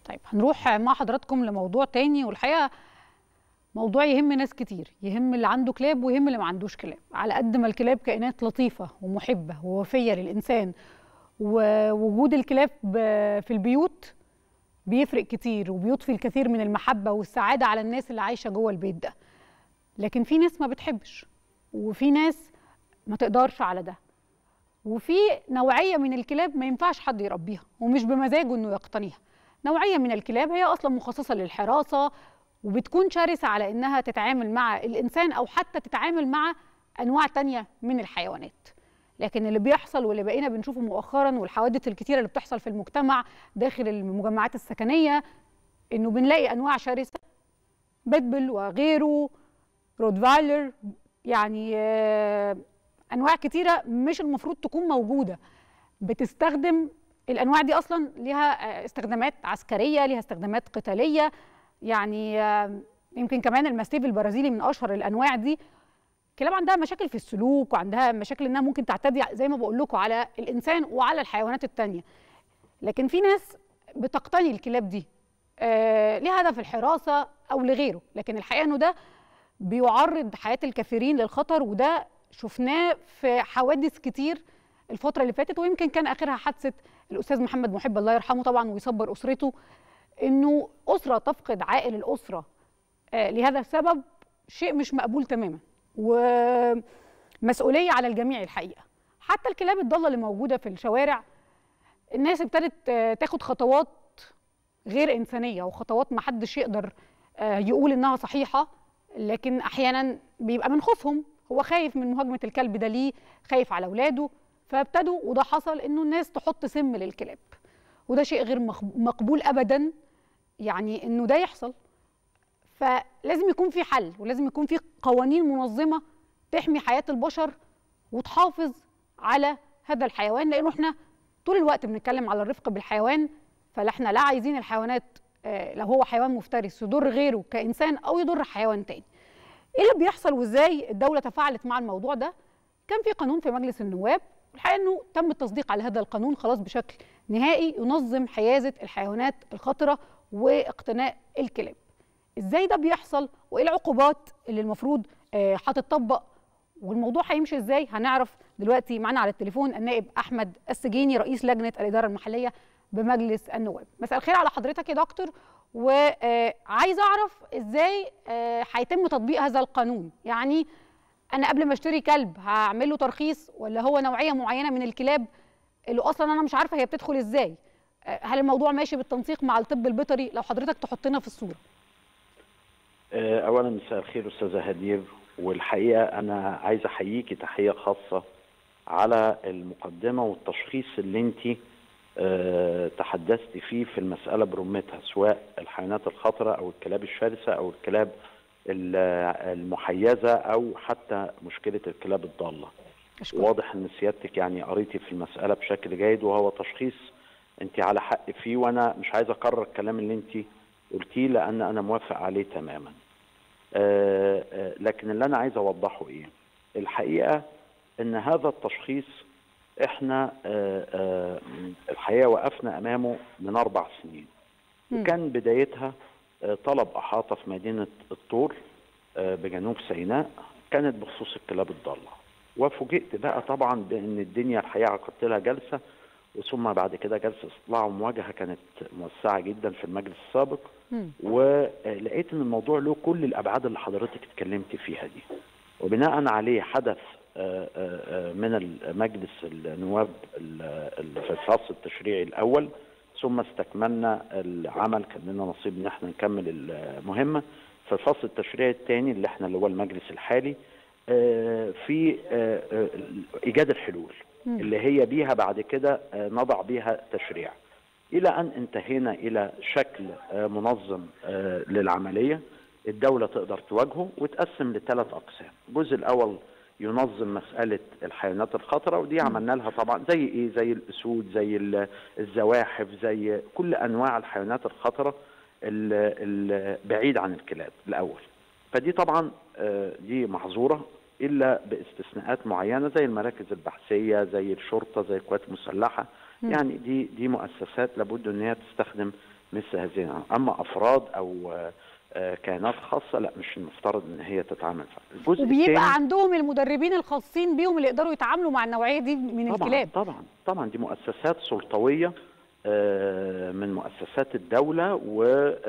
طيب هنروح مع حضراتكم لموضوع تاني والحقيقه موضوع يهم ناس كتير يهم اللي عنده كلاب ويهم اللي ما عندوش كلاب على قد ما الكلاب كائنات لطيفه ومحبه ووفيه للانسان ووجود الكلاب في البيوت بيفرق كتير وبيضفي الكثير من المحبه والسعاده على الناس اللي عايشه جوه البيت ده لكن في ناس ما بتحبش وفي ناس ما تقدرش على ده وفي نوعيه من الكلاب ما ينفعش حد يربيها ومش بمزاجه انه يقتنيها نوعيه من الكلاب هي اصلا مخصصه للحراسه وبتكون شرسه على انها تتعامل مع الانسان او حتى تتعامل مع انواع تانية من الحيوانات لكن اللي بيحصل واللي بقينا بنشوفه مؤخرا والحوادث الكتيره اللي بتحصل في المجتمع داخل المجمعات السكنيه انه بنلاقي انواع شرسه بيتبل وغيره رودفايلر يعني انواع كتيره مش المفروض تكون موجوده بتستخدم الانواع دي اصلا ليها استخدامات عسكريه ليها استخدامات قتاليه يعني يمكن كمان الماستيف البرازيلي من اشهر الانواع دي كلاب عندها مشاكل في السلوك وعندها مشاكل انها ممكن تعتدي زي ما بقول لكم على الانسان وعلى الحيوانات التانية لكن في ناس بتقتني الكلاب دي آه ليها هدف الحراسه او لغيره لكن الحقيقه انه ده بيعرض حياه الكثيرين للخطر وده شفناه في حوادث كتير الفتره اللي فاتت ويمكن كان اخرها حادثه الاستاذ محمد محب الله يرحمه طبعا ويصبر اسرته انه اسره تفقد عائل الاسره آه لهذا السبب شيء مش مقبول تماما ومسؤوليه على الجميع الحقيقه حتى الكلاب الضاله اللي موجوده في الشوارع الناس ابتدت تاخد خطوات غير انسانيه وخطوات ما حدش يقدر يقول انها صحيحه لكن احيانا بيبقى من خوفهم هو خايف من مهاجمه الكلب ده ليه خايف على اولاده فابتدوا وده حصل انه الناس تحط سم للكلاب وده شيء غير مقبول ابدا يعني انه ده يحصل فلازم يكون في حل ولازم يكون في قوانين منظمه تحمي حياه البشر وتحافظ على هذا الحيوان لانه احنا طول الوقت بنتكلم على الرفق بالحيوان فلا احنا لا عايزين الحيوانات لو هو حيوان مفترس يضر غيره كانسان او يضر حيوان تاني ايه اللي بيحصل وازاي الدوله تفاعلت مع الموضوع ده كان في قانون في مجلس النواب الحقيقه انه تم التصديق على هذا القانون خلاص بشكل نهائي ينظم حيازه الحيوانات الخطره واقتناء الكلاب ازاي ده بيحصل وايه العقوبات اللي المفروض هتطبق والموضوع هيمشي ازاي هنعرف دلوقتي معانا على التليفون النائب احمد السجيني رئيس لجنه الاداره المحليه بمجلس النواب مساء الخير على حضرتك يا دكتور وعايزه اعرف ازاي هيتم تطبيق هذا القانون يعني انا قبل ما اشتري كلب هعمل له ترخيص ولا هو نوعيه معينه من الكلاب اللي اصلا انا مش عارفه هي بتدخل ازاي هل الموضوع ماشي بالتنسيق مع الطب البيطري لو حضرتك تحطنا في الصوره اولا مساء الخير استاذه هدير والحقيقه انا عايز احييكي تحيه خاصه على المقدمه والتشخيص اللي انت أه تحدثت فيه في المساله برمتها سواء الحيوانات الخطره او الكلاب الشرسه او الكلاب المحيزه او حتى مشكله الكلاب الضاله. أشكرا. واضح ان سيادتك يعني قريتي في المساله بشكل جيد وهو تشخيص انت على حق فيه وانا مش عايز اكرر الكلام اللي انت قلتيه لان انا موافق عليه تماما. أه أه لكن اللي انا عايز اوضحه ايه؟ الحقيقه ان هذا التشخيص احنا أه الحقيقه وقفنا امامه من اربع سنين. وكان بدايتها طلب احاطه في مدينه الطور بجنوب سيناء كانت بخصوص الكلاب الضاله. وفوجئت بقى طبعا بان الدنيا الحقيقه عقدت لها جلسه وثم بعد كده جلسه استطلاع ومواجهه كانت موسعه جدا في المجلس السابق ولقيت ان الموضوع له كل الابعاد اللي حضرتك اتكلمت فيها دي وبناء عليه حدث من مجلس النواب في الفصل التشريعي الاول ثم استكملنا العمل كان لنا نصيب ان احنا نكمل المهمه في الفصل التشريعي الثاني اللي احنا اللي هو المجلس الحالي في ايجاد الحلول اللي هي بيها بعد كده نضع بيها تشريع الى ان انتهينا الى شكل منظم للعمليه الدوله تقدر تواجهه وتقسم لثلاث اقسام الجزء الاول ينظم مساله الحيوانات الخطره ودي عملنا لها طبعا زي ايه زي الاسود زي الزواحف زي كل انواع الحيوانات الخطره البعيد عن الكلاب الاول فدي طبعا دي محظوره الا باستثناءات معينه زي المراكز البحثيه زي الشرطه زي القوات المسلحه يعني دي دي مؤسسات لابد ان هي تستخدم مثل هذه اما افراد او كائنات خاصه لا مش المفترض ان هي تتعامل الجزء وبيبقى عندهم المدربين الخاصين بيهم اللي يقدروا يتعاملوا مع النوعيه دي من طبعًا الكلاب طبعا طبعا دي مؤسسات سلطويه من مؤسسات الدوله و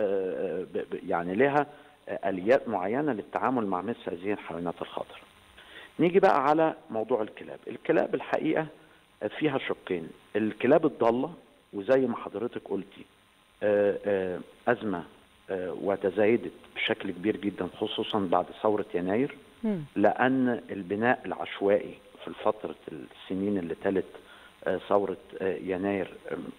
يعني لها اليات معينه للتعامل مع مثل هذه الحيوانات الخطره. نيجي بقى على موضوع الكلاب، الكلاب الحقيقه فيها شقين، الكلاب الضاله وزي ما حضرتك قلتي ازمه وتزايدت بشكل كبير جدا خصوصا بعد ثوره يناير لان البناء العشوائي في فتره السنين اللي تلت ثوره يناير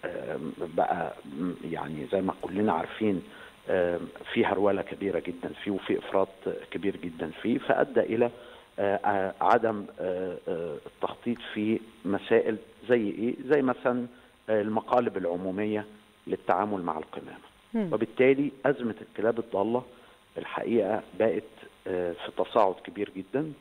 بقى يعني زي ما كلنا عارفين في هروله كبيره جدا فيه وفي افراط كبير جدا فيه فادى الى عدم التخطيط في مسائل زي ايه؟ زي مثلا المقالب العموميه للتعامل مع القمامه. وبالتالي ازمه الكلاب الضاله الحقيقه بقت في تصاعد كبير جدا.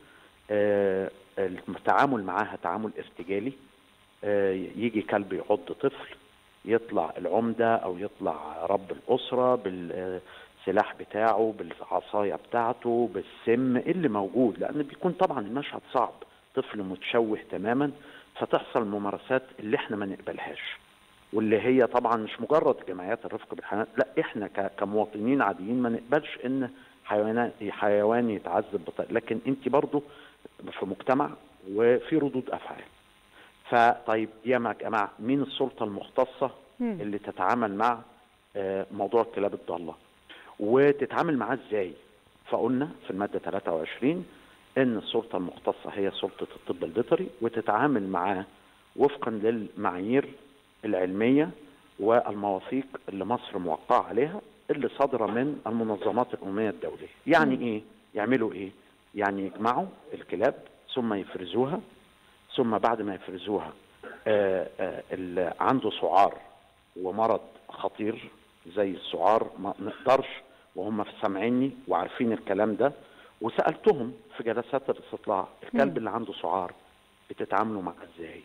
التعامل معاها تعامل ارتجالي يجي كلب يعض طفل يطلع العمده او يطلع رب الاسره بالسلاح بتاعه بالعصايه بتاعته بالسم اللي موجود لان بيكون طبعا المشهد صعب طفل متشوه تماما فتحصل ممارسات اللي احنا ما نقبلهاش واللي هي طبعا مش مجرد جمعيات الرفق بالحيوانات لا احنا كمواطنين عاديين ما نقبلش ان حيوان حيوان يتعذب بطريقه لكن انت برضه في مجتمع وفي ردود افعال فطيب يا جماعه مين السلطه المختصه م. اللي تتعامل مع موضوع الكلاب الضاله وتتعامل معاه ازاي فقلنا في الماده 23 ان السلطه المختصه هي سلطه الطب البيطري وتتعامل معاه وفقا للمعايير العلميه والمواثيق اللي مصر موقعه عليها اللي صادره من المنظمات الامميه الدوليه يعني م. ايه يعملوا ايه يعني يجمعوا الكلاب ثم يفرزوها ثم بعد ما يفرزوها آآ آآ اللي عنده سعار ومرض خطير زي السعار ما نقدرش وهم سامعيني وعارفين الكلام ده وسالتهم في جلسات الاستطلاع الكلب اللي عنده سعار بتتعاملوا معاه ازاي؟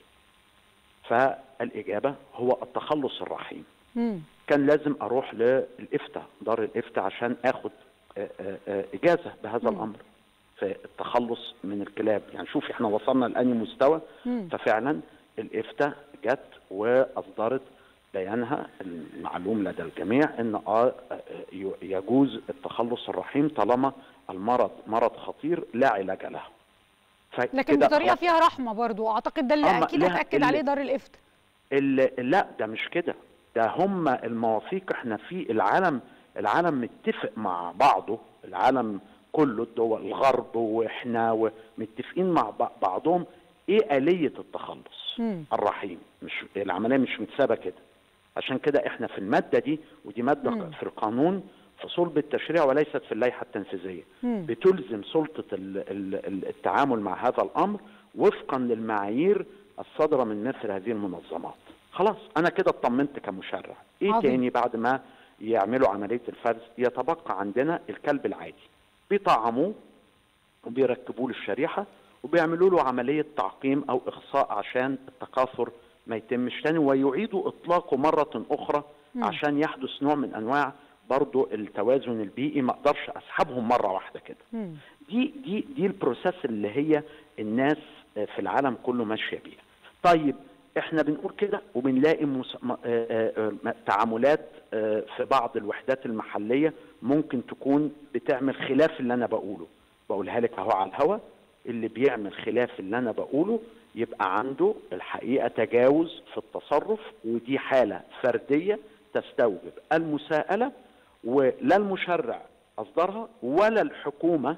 فالاجابه هو التخلص الرحيم. مم. كان لازم اروح للافتاء دار الافتاء عشان اخد آآ اجازه بهذا مم. الامر. في التخلص من الكلاب يعني شوف احنا وصلنا لاني مستوى مم. ففعلا الافتاء جت واصدرت بيانها المعلوم لدى الجميع ان اه يجوز التخلص الرحيم طالما المرض مرض خطير لا علاج له لكن بطريقه فيها رحمه برضو اعتقد ده اللي اكيد هتاكد عليه دار الافتاء لا ده مش كده ده هم المواثيق احنا في العالم العالم متفق مع بعضه العالم كله الدول الغرب واحنا متفقين مع بعضهم ايه آلية التخلص م. الرحيم مش العملية مش متسابة كده عشان كده احنا في المادة دي ودي مادة م. في القانون في صلب التشريع وليست في اللائحة التنفيذية م. بتلزم سلطة التعامل مع هذا الأمر وفقا للمعايير الصادرة من مثل هذه المنظمات خلاص أنا كده اطمنت كمشرع إيه عظيم. تاني بعد ما يعملوا عملية الفرز يتبقى عندنا الكلب العادي بيطعموه وبيركبوا له الشريحه وبيعملوا له عمليه تعقيم او اخصاء عشان التكاثر ما يتمش تاني ويعيدوا اطلاقه مره اخرى مم. عشان يحدث نوع من انواع برضو التوازن البيئي ما اقدرش اسحبهم مره واحده كده مم. دي دي دي البروسيس اللي هي الناس في العالم كله ماشيه بيها طيب احنا بنقول كده وبنلاقي مس... م... آ... آ... تعاملات آ... في بعض الوحدات المحليه ممكن تكون بتعمل خلاف اللي انا بقوله بقولها لك اهو على الهوا اللي بيعمل خلاف اللي انا بقوله يبقى عنده الحقيقه تجاوز في التصرف ودي حاله فرديه تستوجب المساءله ولا المشرع اصدرها ولا الحكومه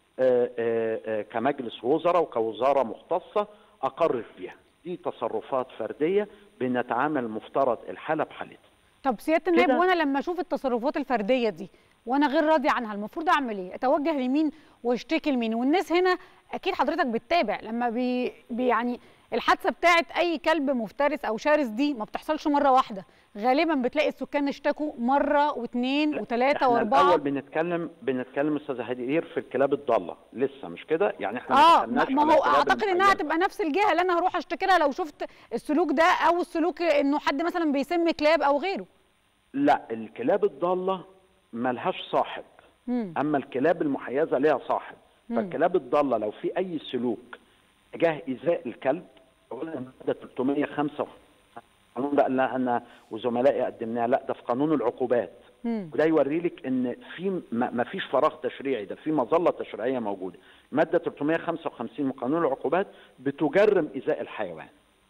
كمجلس وزراء وكوزاره مختصه اقرت بيها دي تصرفات فرديه بنتعامل مفترض الحاله بحالتها طب سياده النائب وانا لما اشوف التصرفات الفرديه دي وانا غير راضي عنها المفروض اعمل ايه اتوجه لمين واشتكي لمين والناس هنا اكيد حضرتك بتتابع لما بي, بي يعني الحادثه بتاعت اي كلب مفترس او شرس دي ما بتحصلش مره واحده غالبا بتلاقي السكان اشتكوا مره واثنين وثلاثه واربعه الاول بنتكلم بنتكلم استاذ هدير في الكلاب الضاله لسه مش كده يعني احنا اه ما هو اعتقد انها هتبقى نفس الجهه اللي انا هروح اشتكي لها لو شفت السلوك ده او السلوك انه حد مثلا بيسم كلاب او غيره لا الكلاب الضاله ملهاش صاحب مم. اما الكلاب المحيزه ليها صاحب مم. فالكلاب الضاله لو في اي سلوك تجاه ايذاء الكلب اولا الماده 305 قانون بقى اللي انا وزملائي قدمناه لا ده في قانون العقوبات مم. وده يوري لك ان في ما ما فيش فراغ تشريعي ده في مظله تشريعيه موجوده ماده 355 من قانون العقوبات بتجرم ايذاء الحيوان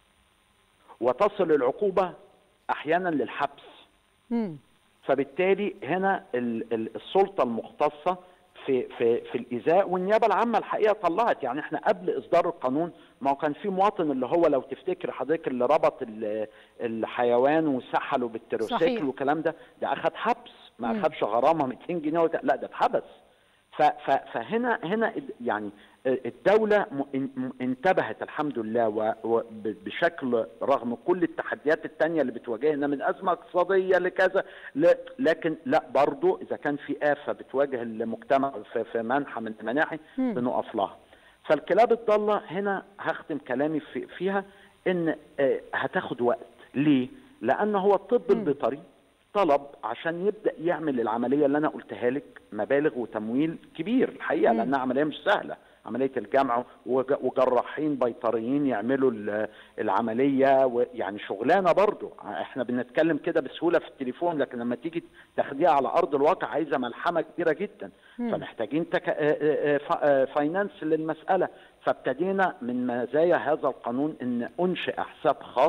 وتصل العقوبه احيانا للحبس مم. فبالتالي هنا ال- ال- السلطه المختصه في في في الايذاء والنيابه العامه الحقيقه طلعت يعني احنا قبل اصدار القانون ما هو كان في مواطن اللي هو لو تفتكر حضرتك اللي ربط ال- الحيوان وسحله صحيح. بالتروسيكل والكلام ده ده اخذ حبس ما مم. اخذش غرامه 200 جنيه وت... لا ده اتحبس ف... ف... فهنا هنا يعني الدولة م- م- انتبهت الحمد لله و- و- ب- بشكل رغم كل التحديات التانية اللي بتواجهنا من أزمة اقتصادية لكذا ل- لكن لا برضو إذا كان في آفة بتواجه المجتمع في, في منحى من المناحي مم. بنقف لها فالكلاب الضالة هنا هختم كلامي في فيها إن آه، هتاخد وقت ليه؟ لأن هو الطب مم. البيطري طلب عشان يبدا يعمل العمليه اللي انا قلتها لك مبالغ وتمويل كبير الحقيقه مم. لانها عمليه مش سهله عمليه الجمع وج- وجراحين بيطريين يعملوا ال- العمليه ويعني شغلانه برضو احنا بنتكلم كده بسهوله في التليفون لكن لما تيجي تاخديها على ارض الواقع عايزه ملحمه كبيره جدا مم. فمحتاجين تك... آه، آه، ف- آه، فاينانس للمساله فابتدينا من مزايا هذا القانون ان انشئ حساب خاص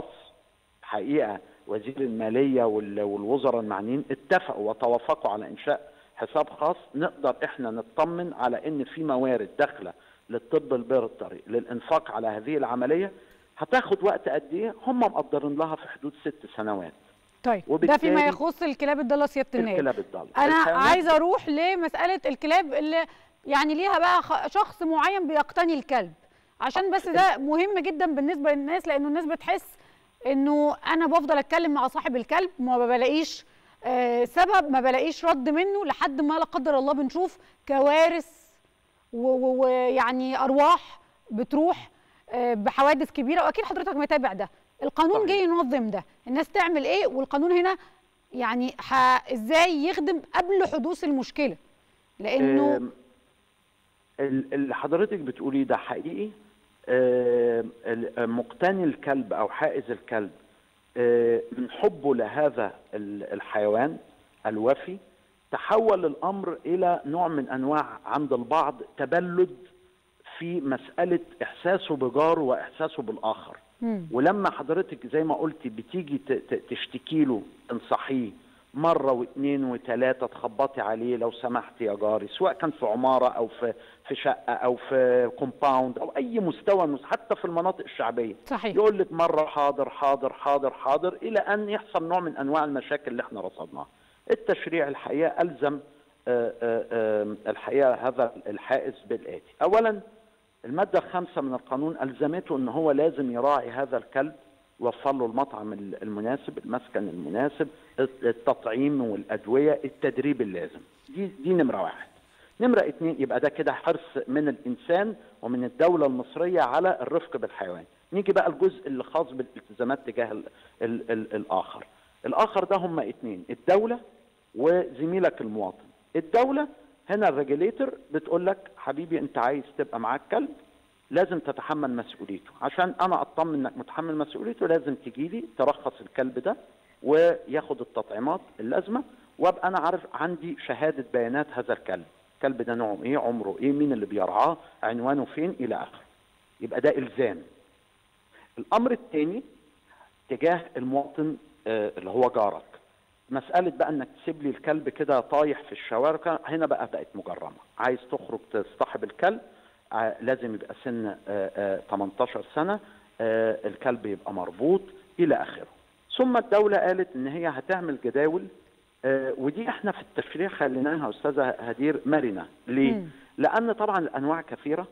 حقيقه وزير الماليه وال- والوزراء المعنيين اتفقوا وتوافقوا على انشاء حساب خاص نقدر احنا نطمن على ان في موارد داخله للطب البيطري للانفاق على هذه العمليه هتاخد وقت قد ايه؟ هم مقدرين لها في حدود ست سنوات طيب ده وبالتالي- فيما يخص الكلاب الضاله سياده النائب الكلاب الضاله انا الحيوانات عايزه اروح لمساله الكلاب اللي يعني ليها بقى خ- شخص معين بيقتني الكلب عشان بس ده مهم جدا بالنسبه للناس لانه الناس بتحس انه انا بفضل اتكلم مع صاحب الكلب ما بلاقيش آه، سبب ما بلاقيش رد منه لحد ما لا قدر الله بنشوف كوارث و- و- ويعني ارواح بتروح آه، بحوادث كبيره واكيد حضرتك متابع ده القانون صحيح. جاي ينظم ده الناس تعمل ايه والقانون هنا يعني ح... ازاي يخدم قبل حدوث المشكله لانه آم، ال- اللي حضرتك بتقوليه ده حقيقي آم، ال- مقتني الكلب او حائز الكلب آم، من حبه لهذا ال- الحيوان الوفي تحول الامر الى نوع من انواع عند البعض تبلد في مساله احساسه بجاره واحساسه بالاخر مم. ولما حضرتك زي ما قلتي بتيجي ت- ت- تشتكي له تنصحيه مره واثنين وثلاثه تخبطي عليه لو سمحت يا جاري سواء كان في عماره او في في شقه او في كومباوند او اي مستوى مس- حتى في المناطق الشعبيه صحيح يقول لك مره حاضر حاضر حاضر حاضر الى ان يحصل نوع من انواع المشاكل اللي احنا رصدناها. التشريع الحقيقه الزم آه، آه، آه، الحقيقه هذا الحائز بالاتي. اولا الماده الخامسه من القانون الزمته ان هو لازم يراعي هذا الكلب وفر له المطعم المناسب، المسكن المناسب، التطعيم والادويه، التدريب اللازم. دي دي نمره واحد. نمرة اتنين يبقى ده كده حرص من الإنسان ومن الدولة المصرية على الرفق بالحيوان نيجي بقى الجزء اللي خاص بالالتزامات تجاه ال ال ال الآخر الآخر ده هم اتنين الدولة وزميلك المواطن الدولة هنا الريجوليتر بتقول لك حبيبي انت عايز تبقى معاك كلب لازم تتحمل مسؤوليته عشان انا اطمن انك متحمل مسؤوليته لازم تجي لي ترخص الكلب ده وياخد التطعيمات اللازمه وابقى انا عارف عندي شهاده بيانات هذا الكلب الكلب ده نوعه ايه عمره ايه مين اللي بيرعاه عنوانه فين الى اخره يبقى ده الزام الامر الثاني تجاه المواطن آه اللي هو جارك مسألة بقى انك تسيب لي الكلب كده طايح في الشوارع هنا بقى بقت مجرمة عايز تخرج تصطحب الكلب آه لازم يبقى سن آه آه 18 سنة آه الكلب يبقى مربوط الى اخره ثم الدولة قالت ان هي هتعمل جداول آه ودي احنا في التشريع خليناها استاذه هدير مرنه ليه؟ مم. لان طبعا الانواع كثيره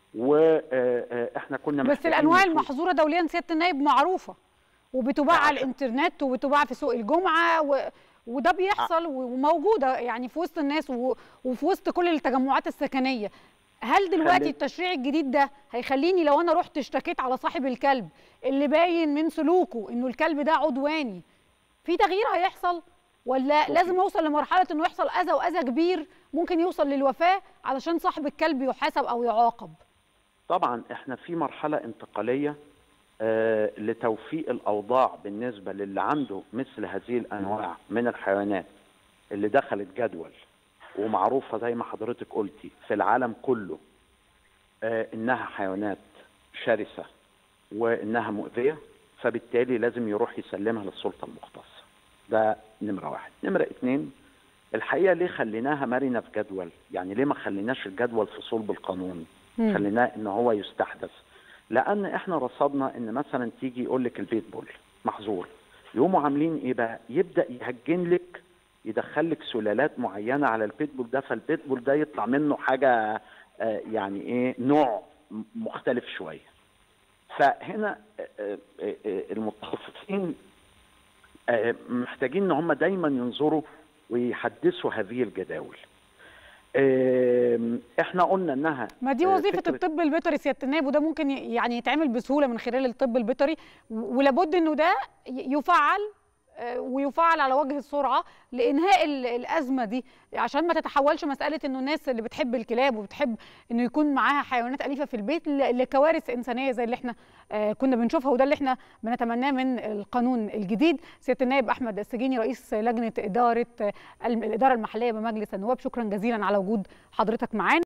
واحنا كنا بس محتاجين الانواع نشوف- المحظوره دوليا سياده النائب معروفه وبتباع على الانترنت وبتباع في سوق الجمعه و... وده بيحصل وموجوده يعني في وسط الناس و... وفي وسط كل التجمعات السكنيه هل دلوقتي خلي- التشريع الجديد ده هيخليني لو انا رحت اشتكيت على صاحب الكلب اللي باين من سلوكه انه الكلب ده عدواني في تغيير هيحصل ولا شوفي. لازم اوصل لمرحله انه يحصل اذى واذى كبير ممكن يوصل للوفاه علشان صاحب الكلب يحاسب او يعاقب طبعا احنا في مرحله انتقاليه آه لتوفيق الاوضاع بالنسبه للي عنده مثل هذه الانواع من الحيوانات اللي دخلت جدول ومعروفه زي ما حضرتك قلتي في العالم كله آه انها حيوانات شرسه وانها مؤذيه فبالتالي لازم يروح يسلمها للسلطه المختصه ده نمره واحد نمره اتنين الحقيقه ليه خليناها مرنه في جدول يعني ليه ما خليناش الجدول في صلب القانون مم. خليناه ان هو يستحدث لان احنا رصدنا ان مثلا تيجي يقول لك البيت بول محظور يقوموا عاملين ايه بقى يبدا يهجن لك يدخل لك سلالات معينه على البيت بول ده فالبيت بول ده يطلع منه حاجه آه، يعني ايه نوع م- مختلف شويه فهنا آه، آه، آه، المتخصصين آه، محتاجين ان هم دايما ينظروا ويحدثوا هذه الجداول آم، احنا قلنا انها ما دي آه، وظيفه فكرة- الطب البيطري سياده النائب وده ممكن ي- يعني يتعمل بسهوله من خلال الطب البيطري و- ولابد انه ده ي- يفعل آه، ويفعل على وجه السرعه لانهاء ال- الازمه دي عشان ما تتحولش مساله انه الناس اللي بتحب الكلاب وبتحب انه يكون معاها حيوانات اليفه في البيت ل- لكوارث انسانيه زي اللي احنا آه، كنا بنشوفها وده اللي احنا بنتمناه من القانون الجديد سياده النائب احمد السجيني رئيس لجنه اداره آه، الم- الاداره المحليه بمجلس النواب شكرا جزيلا على وجود حضرتك معانا